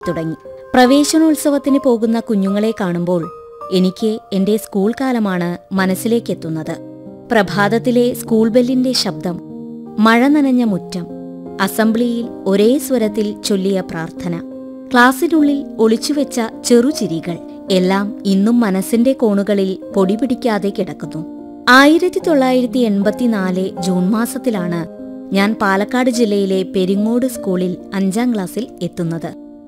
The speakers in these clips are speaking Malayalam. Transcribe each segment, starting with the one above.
തുടങ്ങി പ്രവേശനോത്സവത്തിന് പോകുന്ന കുഞ്ഞുങ്ങളെ കാണുമ്പോൾ എനിക്ക് എന്റെ സ്കൂൾ കാലമാണ് മനസ്സിലേക്കെത്തുന്നത് പ്രഭാതത്തിലെ സ്കൂൾ ബെല്ലിന്റെ ശബ്ദം മഴ നനഞ്ഞ മുറ്റം അസംബ്ലിയിൽ ഒരേ സ്വരത്തിൽ ചൊല്ലിയ പ്രാർത്ഥന ക്ലാസ്സിനുള്ളിൽ ഒളിച്ചുവെച്ച ചെറുചിരികൾ എല്ലാം ഇന്നും മനസ്സിന്റെ കോണുകളിൽ പൊടി പിടിക്കാതെ കിടക്കുന്നു ആയിരത്തി തൊള്ളായിരത്തി എൺപത്തിനാല് ജൂൺ മാസത്തിലാണ് ഞാൻ പാലക്കാട് ജില്ലയിലെ പെരിങ്ങോട് സ്കൂളിൽ അഞ്ചാം ക്ലാസ്സിൽ എത്തുന്നത്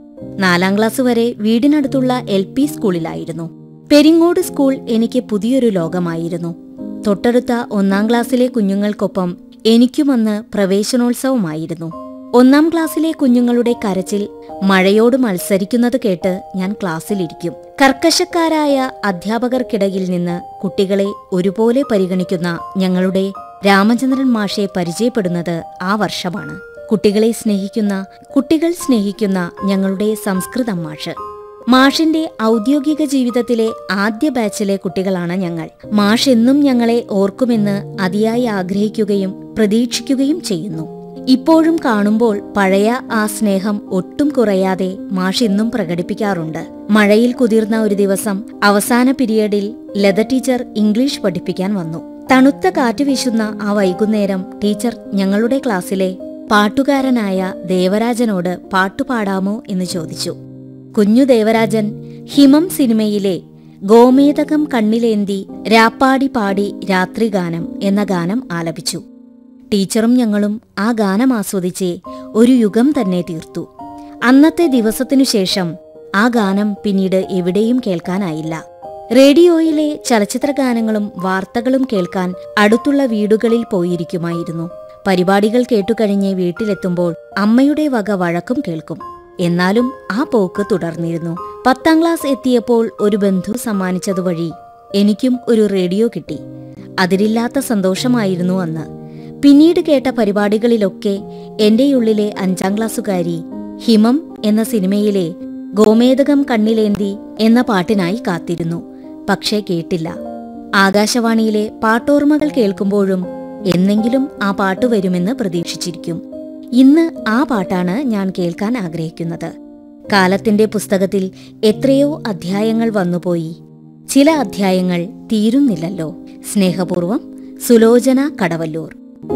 നാലാം ക്ലാസ് വരെ വീടിനടുത്തുള്ള എൽ പി സ്കൂളിലായിരുന്നു പെരിങ്ങോട് സ്കൂൾ എനിക്ക് പുതിയൊരു ലോകമായിരുന്നു തൊട്ടടുത്ത ഒന്നാം ക്ലാസ്സിലെ കുഞ്ഞുങ്ങൾക്കൊപ്പം എനിക്കുമന്ന് പ്രവേശനോത്സവമായിരുന്നു ഒന്നാം ക്ലാസ്സിലെ കുഞ്ഞുങ്ങളുടെ കരച്ചിൽ മഴയോട് മത്സരിക്കുന്നത് കേട്ട് ഞാൻ ക്ലാസ്സിലിരിക്കും കർക്കശക്കാരായ അധ്യാപകർക്കിടയിൽ നിന്ന് കുട്ടികളെ ഒരുപോലെ പരിഗണിക്കുന്ന ഞങ്ങളുടെ രാമചന്ദ്രൻ മാഷെ പരിചയപ്പെടുന്നത് ആ വർഷമാണ് കുട്ടികളെ സ്നേഹിക്കുന്ന കുട്ടികൾ സ്നേഹിക്കുന്ന ഞങ്ങളുടെ സംസ്കൃതം മാഷ് മാഷിന്റെ ഔദ്യോഗിക ജീവിതത്തിലെ ആദ്യ ബാച്ചിലെ കുട്ടികളാണ് ഞങ്ങൾ മാഷ് എന്നും ഞങ്ങളെ ഓർക്കുമെന്ന് അതിയായി ആഗ്രഹിക്കുകയും പ്രതീക്ഷിക്കുകയും ചെയ്യുന്നു ഇപ്പോഴും കാണുമ്പോൾ പഴയ ആ സ്നേഹം ഒട്ടും കുറയാതെ മാഷ് ഇന്നും പ്രകടിപ്പിക്കാറുണ്ട് മഴയിൽ കുതിർന്ന ഒരു ദിവസം അവസാന പീരിയഡിൽ ലത ടീച്ചർ ഇംഗ്ലീഷ് പഠിപ്പിക്കാൻ വന്നു തണുത്ത കാറ്റ് വീശുന്ന ആ വൈകുന്നേരം ടീച്ചർ ഞങ്ങളുടെ ക്ലാസ്സിലെ പാട്ടുകാരനായ ദേവരാജനോട് പാട്ടുപാടാമോ എന്ന് ചോദിച്ചു കുഞ്ഞു ദേവരാജൻ ഹിമം സിനിമയിലെ ഗോമേതകം കണ്ണിലേന്തി രാപ്പാടി പാടി രാത്രിഗാനം എന്ന ഗാനം ആലപിച്ചു ടീച്ചറും ഞങ്ങളും ആ ഗാനം ആസ്വദിച്ച് ഒരു യുഗം തന്നെ തീർത്തു അന്നത്തെ ദിവസത്തിനു ശേഷം ആ ഗാനം പിന്നീട് എവിടെയും കേൾക്കാനായില്ല റേഡിയോയിലെ ചലച്ചിത്ര ഗാനങ്ങളും വാർത്തകളും കേൾക്കാൻ അടുത്തുള്ള വീടുകളിൽ പോയിരിക്കുമായിരുന്നു പരിപാടികൾ കേട്ടുകഴിഞ്ഞ് വീട്ടിലെത്തുമ്പോൾ അമ്മയുടെ വക വഴക്കും കേൾക്കും എന്നാലും ആ പോക്ക് തുടർന്നിരുന്നു പത്താം ക്ലാസ് എത്തിയപ്പോൾ ഒരു ബന്ധു സമ്മാനിച്ചതുവഴി എനിക്കും ഒരു റേഡിയോ കിട്ടി അതിരില്ലാത്ത സന്തോഷമായിരുന്നു അന്ന് പിന്നീട് കേട്ട പരിപാടികളിലൊക്കെ എന്റെയുള്ളിലെ അഞ്ചാം ക്ലാസ്സുകാരി ഹിമം എന്ന സിനിമയിലെ ഗോമേതകം കണ്ണിലേന്തി എന്ന പാട്ടിനായി കാത്തിരുന്നു പക്ഷേ കേട്ടില്ല ആകാശവാണിയിലെ പാട്ടോർമ്മകൾ കേൾക്കുമ്പോഴും എന്നെങ്കിലും ആ പാട്ട് വരുമെന്ന് പ്രതീക്ഷിച്ചിരിക്കും ഇന്ന് ആ പാട്ടാണ് ഞാൻ കേൾക്കാൻ ആഗ്രഹിക്കുന്നത് കാലത്തിന്റെ പുസ്തകത്തിൽ എത്രയോ അധ്യായങ്ങൾ വന്നുപോയി ചില അധ്യായങ്ങൾ തീരുന്നില്ലല്ലോ സ്നേഹപൂർവം സുലോചന കടവല്ലൂർ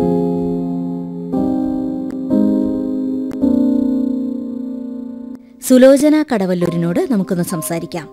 സുലോചന കടവല്ലൂരിനോട് നമുക്കൊന്ന് സംസാരിക്കാം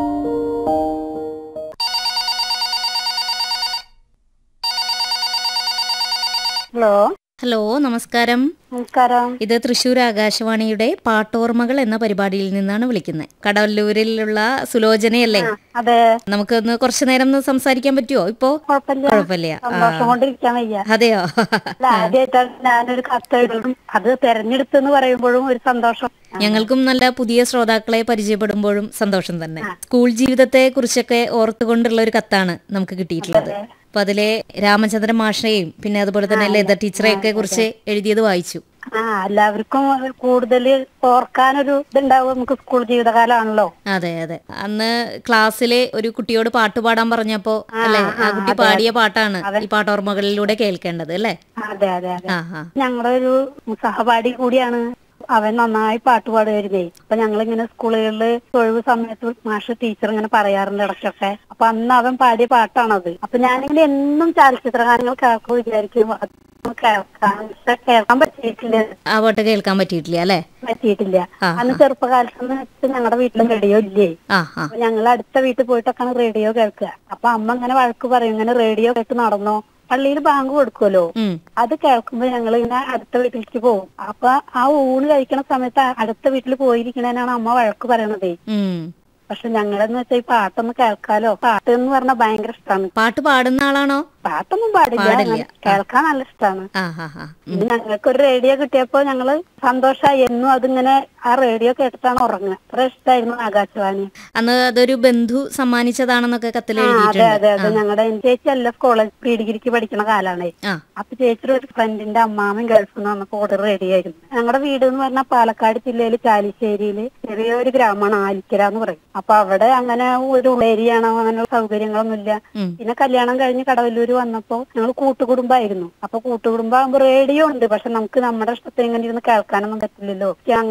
ഹലോ ഹലോ നമസ്കാരം നമസ്കാരം ഇത് തൃശൂർ ആകാശവാണിയുടെ പാട്ടോർമ്മകൾ എന്ന പരിപാടിയിൽ നിന്നാണ് വിളിക്കുന്നത് കടവല്ലൂരിലുള്ള സുലോചനയല്ലേ അതെ നമുക്കൊന്ന് കുറച്ചു നേരം ഒന്ന് സംസാരിക്കാൻ പറ്റുമോ ഇപ്പോ കുഴപ്പമില്ല കുഴപ്പമില്ല ആ. സന്തോഷം കൊണ്ടിരിക്കാൻ വയ്യ അതെയോ അല്ല ആദ്യമായിട്ടാണ് ഞാനൊരു കത്ത് എഴുതും അത് തെരഞ്ഞെടുത്തെന്ന് പറയുമ്പോഴും ഒരു സന്തോഷം ഞങ്ങൾക്കും നല്ല പുതിയ ശ്രോതാക്കളെ പരിചയപ്പെടുമ്പോഴും സന്തോഷം തന്നെ സ്കൂൾ ജീവിതത്തെ കുറിച്ചൊക്കെ ഓർത്തുകൊണ്ടുള്ള ഒരു കത്താണ് നമുക്ക് കിട്ടിയിട്ടുള്ളത് അപ്പൊ അതിലെ രാമചന്ദ്രൻ മാഷയെയും പിന്നെ അതുപോലെ തന്നെ ലത ടീച്ചറെയൊക്കെ കുറിച്ച് എഴുതിയത് വായിച്ചു ആ എല്ലാവർക്കും കൂടുതൽ ഓർക്കാനൊരു ഇതുണ്ടാവും നമുക്ക് സ്കൂൾ ജീവിതകാലമാണല്ലോ അതെ അതെ അന്ന് ക്ലാസ്സിലെ ഒരു കുട്ടിയോട് പാട്ട് പാടാൻ പറഞ്ഞപ്പോ അല്ലെ ആ കുട്ടി പാടിയ പാട്ടാണ് ഈ പാട്ടോർമ്മകളിലൂടെ കേൾക്കേണ്ടത് അല്ലേ അതെ അതെ അതെ ആ ആ ഞങ്ങളുടെ ഒരു സഹപാഠി കൂടിയാണ് അവൻ നന്നായി പാട്ട് പാടുമായിരുന്നേ അപ്പൊ ഞങ്ങളിങ്ങനെ സ്കൂളുകളിൽ ഒഴിവ് സമയത്ത് മാഷ് ടീച്ചർ ഇങ്ങനെ പറയാറുണ്ട് ഇടയ്ക്കൊക്കെ അപ്പൊ അന്ന് അവൻ പാടിയ പാട്ടാണത് അപ്പൊ ഞാനിങ്ങനെ എന്നും ചലച്ചിത്ര ഗാനങ്ങൾ കേൾക്കും വിചാരിക്കും അത് കേൾക്കാൻ പക്ഷെ കേൾക്കാൻ പറ്റിയിട്ടില്ല ആ പാട്ട് കേൾക്കാൻ പറ്റിയിട്ടില്ല അല്ലേ പറ്റിയിട്ടില്ല ആ, അന്ന് ചെറുപ്പകാലത്ത് വെച്ച് ഞങ്ങളുടെ വീട്ടിലും റേഡിയോ ഇല്ലേ ആ ആ അപ്പൊ ഞങ്ങൾ അടുത്ത വീട്ടിൽ പോയിട്ടൊക്കെയാണ് റേഡിയോ കേൾക്കുക അപ്പൊ അമ്മ ഇങ്ങനെ വഴക്ക് പറയും ഇങ്ങനെ റേഡിയോ കേട്ട് നടന്നോ പള്ളിയിൽ ബാങ്ക് കൊടുക്കുമല്ലോ ഉം അത് കേൾക്കുമ്പോ ഞങ്ങൾ ഇങ്ങനെ അടുത്ത വീട്ടിലേക്ക് പോകും അപ്പൊ ആ ഊണ് കഴിക്കണ സമയത്ത് അടുത്ത വീട്ടിൽ പോയിരിക്കണേനാണ് അമ്മ വഴക്ക് പറയണതേ ഉം പക്ഷെ ഞങ്ങളെന്ന് വെച്ചാൽ ഈ പാട്ടൊന്ന് കേൾക്കാലോ പാട്ട് എന്ന് പറഞ്ഞാൽ ഭയങ്കര ഇഷ്ടമാണ് പാട്ട് പാടുന്ന ആളാണോ പാട്ടൊന്നും പാടില്ല പാടില്ല. അങ്ങനെ കേൾക്കാൻ നല്ല ഇഷ്ടമാണ് ആ ആ ആ പിന്നെ ഞങ്ങൾക്ക് ഒരു റേഡിയോ കിട്ടിയപ്പോ ഞങ്ങള് സന്തോഷമായി എന്നും അതിങ്ങനെ ആ റേഡിയോ കേട്ടിട്ടാണ് ഉറങ്ങുക അത്ര ഇഷ്ടമായിരുന്നു ആകാശവാണി അന്ന് അതൊരു ബന്ധു സമ്മാനിച്ചതാണെന്നൊക്കെ കത്തിൽ ആ അതെ എഴുതിയിട്ടുണ്ട് അതെ അതെ ഞങ്ങളുടെ ചേച്ചി എൽ എഫ് കോളേജ് പ്രീ ഡിഗ്രിക്ക് പഠിക്കണ കാലാണ് ആ അപ്പൊ ചേച്ചിയുടെ ഒരു ഫ്രണ്ടിന്റെ അമ്മാമൻ ഗൾഫിൽ നിന്ന് വന്നപ്പോ ഓർഡർ റെഡി ആയിരുന്നു ഞങ്ങളുടെ വീട് എന്ന് പറഞ്ഞാൽ പാലക്കാട് ജില്ലയിൽ ചാലിശ്ശേരിയില് ചെറിയൊരു ഗ്രാമമാണ് ആലിക്കര എന്ന് പറയും അപ്പൊ അവിടെ അങ്ങനെ ഒരു ഏരിയയാണ് അങ്ങനെ സൗകര്യങ്ങളൊന്നുമില്ല ഉം. പിന്നെ കല്യാണം കഴിഞ്ഞ് കടവല്ലൂര് വന്നപ്പോ ഞങ്ങൾ കൂട്ടുകുടുംബായിരുന്നു അപ്പൊ കൂട്ടുകുടുംബാകുമ്പോ റേഡിയോ ഉണ്ട് പക്ഷെ നമുക്ക് നമ്മുടെ ഇഷ്ടത്തെ ഇങ്ങനെ ഇരുന്ന് കേൾക്കാനൊന്നും പറ്റില്ലല്ലോ പക്ഷെ അങ്ങനെ ഇരിക്കുമ്പോ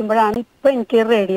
കഴിയുമ്പോഴാണ് ഇപ്പൊ എനിക്ക് റേഡിയോ